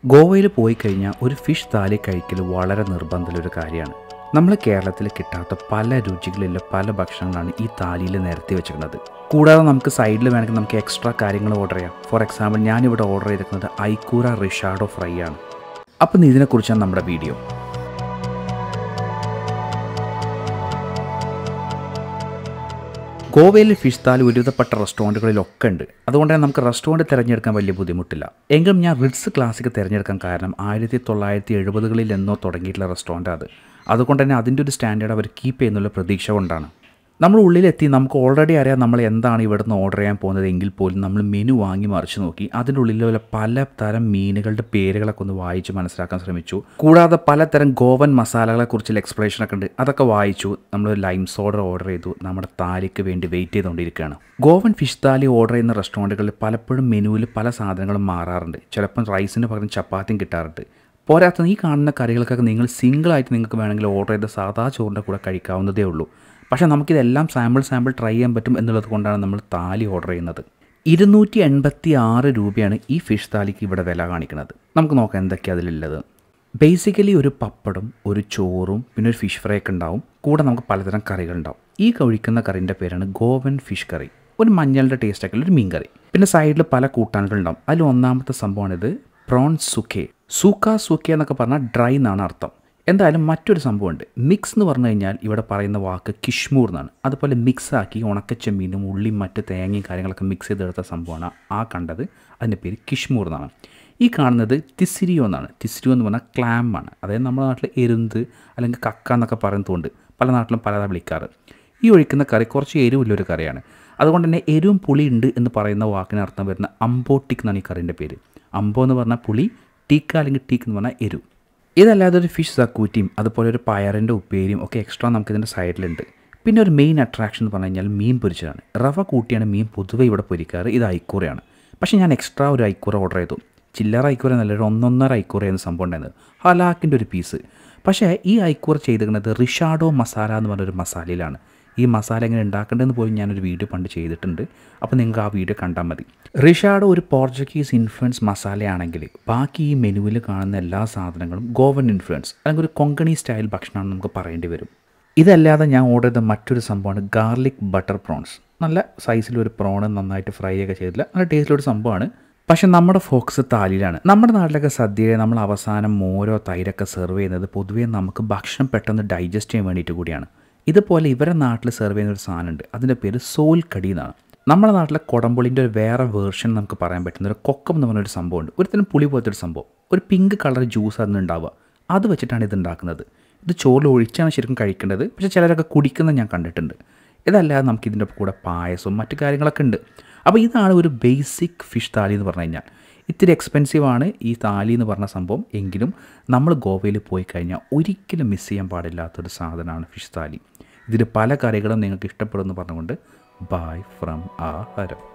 ഗോവയിൽ പോയി കഴിഞ്ഞാൽ ഒരു ഫിഷ് താലി കഴിക്കൽ വളരെ നിർബന്ധമുള്ളൊരു കാര്യമാണ് നമ്മൾ കേരളത്തിൽ കിട്ടാത്ത പല രുചികളിലുള്ള പല ഭക്ഷണങ്ങളാണ് ഈ താലിയിൽ നിരത്തി വെച്ചിരിക്കുന്നത് കൂടാതെ നമുക്ക് സൈഡിൽ വേണമെങ്കിൽ നമുക്ക് എക്സ്ട്രാ കാര്യങ്ങൾ ഓർഡർ ചെയ്യാം ഫോർ എക്സാമ്പിൾ ഞാനിവിടെ ഓർഡർ ചെയ്തിരിക്കുന്നത് ഐക്കൂറ റിഷാഡോ ഫ്രൈ ആണ് അപ്പം ഇതിനെക്കുറിച്ചാണ് നമ്മുടെ വീഡിയോ ഗോവയിൽ ഫിഷ് താലി ഒരുവിധപ്പെട്ട റെസ്റ്റോറൻറ്റുകളിലൊക്കെ ഉണ്ട് അതുകൊണ്ട് തന്നെ നമുക്ക് റെസ്റ്റോറൻറ്റ് തിരഞ്ഞെടുക്കാൻ വലിയ ബുദ്ധിമുട്ടില്ല എങ്കിലും ഞാൻ റിഡ്സ് ക്ലാസിക് തിരഞ്ഞെടുക്കാൻ കാരണം ആയിരത്തി തൊള്ളായിരത്തി എഴുപതുകളിൽ എന്നോ തുടങ്ങിയിട്ടുള്ള റെസ്റ്റോറൻറ്റ് അത് അതുകൊണ്ട് തന്നെ അതിൻ്റെ ഒരു സ്റ്റാൻഡേർഡ് അവർ കീപ്പ് ചെയ്യുന്നുള്ള പ്രതീക്ഷ കൊണ്ടാണ് നമ്മൾ ഉള്ളിലെത്തി നമുക്ക് ഓൾറെഡി അറിയാം നമ്മൾ എന്താണ് ഇവിടുന്ന് ഓർഡർ ചെയ്യാൻ പോകുന്നത് എങ്കിൽ പോലും നമ്മൾ മെനു വാങ്ങി മറിച്ച് നോക്കി അതിൻ്റെ ഉള്ളിലുള്ള പല തരം മീനുകളുടെ പേരുകളൊക്കെ ഒന്ന് വായിച്ച് മനസ്സിലാക്കാൻ ശ്രമിച്ചു കൂടാതെ പലതരം ഗോവൻ മസാലകളെ കുറിച്ചുള്ള എക്സ്പ്ലനേഷൻ ഒക്കെ ഉണ്ട് അതൊക്കെ വായിച്ചു നമ്മൾ ലൈം സോഡ ഓർഡർ ചെയ്തു നമ്മുടെ താലിക്ക് വേണ്ടി വെയിറ്റ് ചെയ്തുകൊണ്ടിരിക്കുകയാണ് ഗോവൻ ഫിഷ് താലി ഓർഡർ ചെയ്യുന്ന റെസ്റ്റോറൻറ്റുകളിൽ പലപ്പോഴും മെനുവിൽ പല സാധനങ്ങളും മാറാറുണ്ട് ചിലപ്പം റൈസിന് പകരം ചപ്പാത്തിയും കിട്ടാറുണ്ട് പോരാത്ത ഈ കാണുന്ന കറികൾക്കൊക്കെ നിങ്ങൾ സിംഗിളായിട്ട് നിങ്ങൾക്ക് വേണമെങ്കിൽ ഓർഡർ ചെയ്ത സാധാ ചോറിൻ്റെ കൂടെ കഴിക്കാവുന്നതേ ഉള്ളൂ പക്ഷേ നമുക്കിതെല്ലാം സാമ്പിൾ സാമ്പിൾ ട്രൈ ചെയ്യാൻ പറ്റും എന്നുള്ളത് കൊണ്ടാണ് നമ്മൾ താലി ഓർഡർ ചെയ്യുന്നത് ഇരുന്നൂറ്റി എൺപത്തി ആറ് രൂപയാണ് ഈ ഫിഷ് താലിക്ക് ഇവിടെ വില കാണിക്കുന്നത് നമുക്ക് നോക്കാം എന്തൊക്കെയാണ് അതിലുള്ളത് ബേസിക്കലി ഒരു പപ്പടും ഒരു ചോറും പിന്നെ ഒരു ഫിഷ് ഫ്രൈ ഒക്കെ ഉണ്ടാവും കൂടെ നമുക്ക് പലതരം കറികളുണ്ടാവും ഈ കഴിക്കുന്ന കറിൻ്റെ പേരാണ് ഗോവൻ ഫിഷ് കറി ഒരു മഞ്ഞളുടെ ടേസ്റ്റ് ഒക്കെ ഒരു മീൻ കറി പിന്നെ സൈഡിൽ പല കൂട്ടാനുകളുണ്ടാവും അതിൽ ഒന്നാമത്തെ സംഭവമാണിത് പ്രോൺ സുഖേ സൂക്ക സുഖേ എന്നൊക്കെ പറഞ്ഞാൽ ഡ്രൈ എന്നാണ് അർത്ഥം എന്തായാലും മറ്റൊരു സംഭവമുണ്ട് മിക്സ് എന്ന് പറഞ്ഞു കഴിഞ്ഞാൽ ഇവിടെ പറയുന്ന വാക്ക് കിഷ്മൂർ എന്നാണ് അതുപോലെ മിക്സ് ആക്കി ഉണക്കച്ചെമ്മീനും ഉള്ളിയും മറ്റ് തേങ്ങയും കാര്യങ്ങളൊക്കെ മിക്സ് ചെയ്തെടുത്ത സംഭവമാണ് ആ കണ്ടത് അതിൻ്റെ പേര് കിഷ്മൂർ എന്നാണ് ഈ കാണുന്നത് തിസിരിയോ എന്നാണ് തിസിരിയോ എന്ന് പറഞ്ഞാൽ ക്ലാം ആണ് അതായത് നമ്മുടെ നാട്ടിൽ എരുന്ത് അല്ലെങ്കിൽ കക്ക എന്നൊക്കെ പറയുന്നതുകൊണ്ട് പല നാട്ടിലും പലതാ വിളിക്കാറ് ഈ ഒഴിക്കുന്ന കറി കുറച്ച് എരിവുള്ളൊരു കറിയാണ് അതുകൊണ്ട് തന്നെ എരിവും പുളി ഉണ്ട് എന്ന് പറയുന്ന വാക്കിന് അർത്ഥം വരുന്ന അംബോട്ടിക് എന്നാണ് ഈ കറിൻ്റെ പേര് അമ്പോ എന്ന് പറഞ്ഞാൽ പുളി ടീക്ക അല്ലെങ്കിൽ ടീക്ക് എന്ന് പറഞ്ഞാൽ എരു ഇതല്ലാതെ ഒരു ഫിഷ് സക്കൂറ്റിയും അതുപോലെ ഒരു പയറിൻ്റെ ഉപ്പേരിയും ഒക്കെ എക്സ്ട്രാ നമുക്കിതിൻ്റെ സൈഡിലുണ്ട് പിന്നെ ഒരു മെയിൻ അട്രാക്ഷൻ എന്ന് പറഞ്ഞു കഴിഞ്ഞാൽ മീൻ പൊരിച്ചതാണ് റവ കൂട്ടിയാണ് മീൻ പൊതുവെ ഇവിടെ പൊരിക്കാറ് ഇത് ഐക്കൂറയാണ് പക്ഷേ ഞാൻ എക്സ്ട്രാ ഒരു ഐക്കൂറ ഓർഡർ ചെയ്തു ചില്ലറ ഐക്കൂറ എന്നല്ല ഒരു ഒന്നൊന്നര ഐക്കൂറ എന്ന സംഭവം ഉണ്ടായിരുന്നത് ഹലാക്കിൻ്റെ ഒരു പീസ് പക്ഷേ ഈ ഐക്കൂറ ചെയ്തിരിക്കുന്നത് റിഷാഡോ മസാല എന്ന് പറഞ്ഞൊരു മസാലയിലാണ് ഈ മസാല എങ്ങനെ ഉണ്ടാക്കേണ്ടതെന്ന് പോലും ഞാനൊരു വീഡിയോ പണ്ട് ചെയ്തിട്ടുണ്ട് അപ്പോൾ നിങ്ങൾക്ക് ആ വീഡിയോ കണ്ടാൽ മതി റിഷാഡോ ഒരു പോർച്ചുഗീസ് ഇൻഫ്ലുവൻസ് മസാലയാണെങ്കിൽ ബാക്കി ഈ മെനുവിൽ കാണുന്ന എല്ലാ സാധനങ്ങളും ഗോവൻ ഇൻഫ്ലുവൻസ് അല്ലെങ്കിൽ ഒരു കൊങ്കണി സ്റ്റൈൽ ഭക്ഷണമാണെന്ന് നമുക്ക് പറയേണ്ടി വരും ഇതല്ലാതെ ഞാൻ ഓർഡർ ചെയ്ത മറ്റൊരു സംഭവമാണ് ഗാർലിക് ബട്ടർ പ്രോൺസ് നല്ല സൈസിലൊരു പ്രോൺ നന്നായിട്ട് ഫ്രൈ ഒക്കെ ചെയ്തില്ല നല്ല ടേസ്റ്റിലൊരു സംഭവമാണ് പക്ഷെ നമ്മുടെ ഫോക്കസ് താലിയിലാണ് നമ്മുടെ നാട്ടിലൊക്കെ സദ്യയെ നമ്മൾ അവസാനം മോരോ തൈരൊക്കെ സെർവ് ചെയ്യുന്നത് പൊതുവേ നമുക്ക് ഭക്ഷണം പെട്ടെന്ന് ഡൈജസ്റ്റ് ചെയ്യാൻ വേണ്ടിയിട്ട് കൂടിയാണ് ഇതുപോലെ ഇവരെ നാട്ടിൽ സെർവ് ചെയ്യുന്ന ഒരു സാധനമുണ്ട് അതിൻ്റെ പേര് സോൽ കടി എന്നാണ് നമ്മുടെ നാട്ടിലെ കുടംപുളിൻ്റെ ഒരു വേറെ വേർഷൻ നമുക്ക് പറയാൻ പറ്റുന്ന ഒരു കൊക്കം എന്ന് പറഞ്ഞൊരു സംഭവമുണ്ട് ഒരുത്തരം പുളി പോലത്തെ ഒരു സംഭവം ഒരു പിങ്ക് കളർ ജ്യൂസ് അതിന് ഉണ്ടാവുക അത് വെച്ചിട്ടാണ് ഇത് ഉണ്ടാക്കുന്നത് ഇത് ചോറിൽ ഒഴിച്ചാണ് ശരിക്കും കഴിക്കേണ്ടത് പക്ഷേ ചിലരൊക്കെ കുടിക്കുന്നത് ഞാൻ കണ്ടിട്ടുണ്ട് ഇതല്ലാതെ നമുക്ക് ഇതിൻ്റെ കൂടെ പായസവും മറ്റു കാര്യങ്ങളൊക്കെ ഉണ്ട് അപ്പോൾ ഇതാണ് ഒരു ബേസിക് ഫിഷ് താലി എന്ന് പറഞ്ഞു കഴിഞ്ഞാൽ ഇത്തിരി എക്സ്പെൻസീവ് ആണ് ഈ താലി എന്ന് പറഞ്ഞ സംഭവം എങ്കിലും നമ്മൾ ഗോവയിൽ പോയി കഴിഞ്ഞാൽ ഒരിക്കലും മിസ് ചെയ്യാൻ പാടില്ലാത്തൊരു സാധനമാണ് ഫിഷ് താലി ഇതിൽ പല കറികളും നിങ്ങൾക്ക് ഇഷ്ടപ്പെടുമെന്ന് പറഞ്ഞുകൊണ്ട് ബൈ ഫ്രം ആ ഹരം